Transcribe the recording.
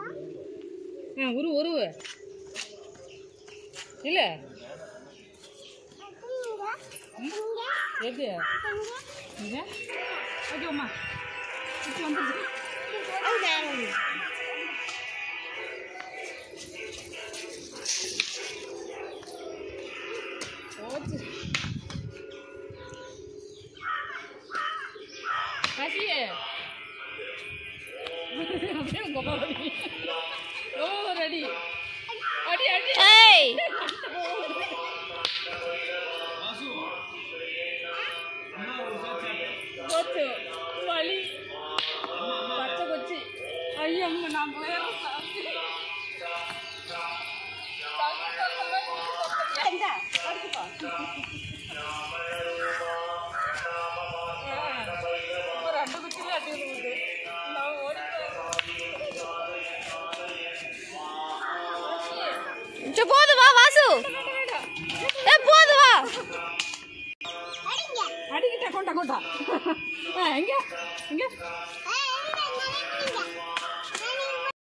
ஆ உரு உருவு இல்ல எது இங்க ஓகே அம்மா இப்போ வந்துருச்சு போச்சு காசியே அப்படியே உங்க அப்பா ரெடி ஓ ரெடி அடி அடி ஏய் போச்சு வலி பச்சை கொச்சி ஐயோ அம்மா நான் போய் ரெண்டு குச்சியில அடி இருக்குது நான் ஓடி சரி போது வா வாசு ஏ போது வா அடிக்கிட்ட கொண்டா கொண்டா ஆ எங்க எங்க